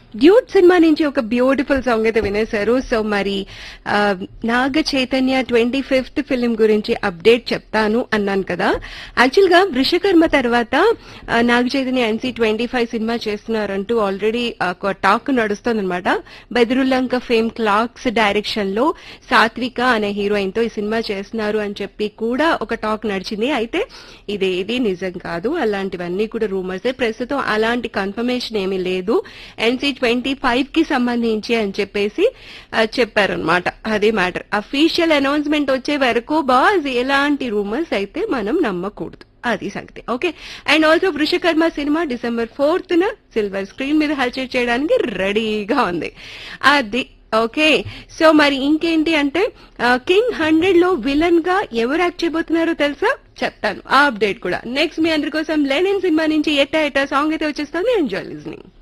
duet cinema నుంచి ఒక beautiful song అయితే వినేశారు సో మరి ఆ, Naga Chaitanya twenty fifth film గురించి అప్డేట్ చెప్తాను అన్నాను కదా యాక్చువల్ గా వృషకర్మ తర్వాత ఆ, Naga Chaitanya NC twenty five cinema చేస్తున్నారంటూ ఆల్రెడీ ఒక టాక్ నడుస్తోందనమాట బెదరుల్లంక ఫేమ్ క్లాక్స్ డైరెక్షన్ లో సాత్విక అనే హీరోయిన్ తో ఈ సినిమా చేస్తున్నారు అని చెప్పి కూడా ఒక టాక్ నడిచింది అయితే ఇదేది నిజం కాదు అలాంటివన్నీ కూడా రూమర్స్ ప్రస్తుతం అలాంటి కన్ఫర్మేషన్ ఏమీ లేదు ఎన్సీ ట్వంటీ ఫైవ్ కి సంబంధించి అని చెప్పేసి ఆ, చెప్పారనమాట అదే మ్యాటర్ అఫీషియల్ అనౌన్స్మెంట్ వచ్చే వరకు బాస్ ఎలాంటి రూమర్స్ అయితే మనం నమ్మకూడదు అది సంగతి okay and also Vrushakarma cinema December fourth న సిల్వర్ స్క్రీన్ మీద హల్చల్ చేయడానికి రెడీగా ఉంది అది ఓకే సో మరి ఇంకేంటి అంటే కింగ్ హండ్రెడ్ లో విలన్ గా ఎవరు యాక్ట్ చేయబోతున్నారో తెలుసా చెప్తాను ఆ అప్డేట్ కూడా నెక్స్ట్ మీ అందరి కోసం లెనిన్ సినిమా నుంచి ఎట్టా ఎట్టా సాంగ్ అయితే వచ్చేస్తుంది ఎంజాయ్ లిజనింగ్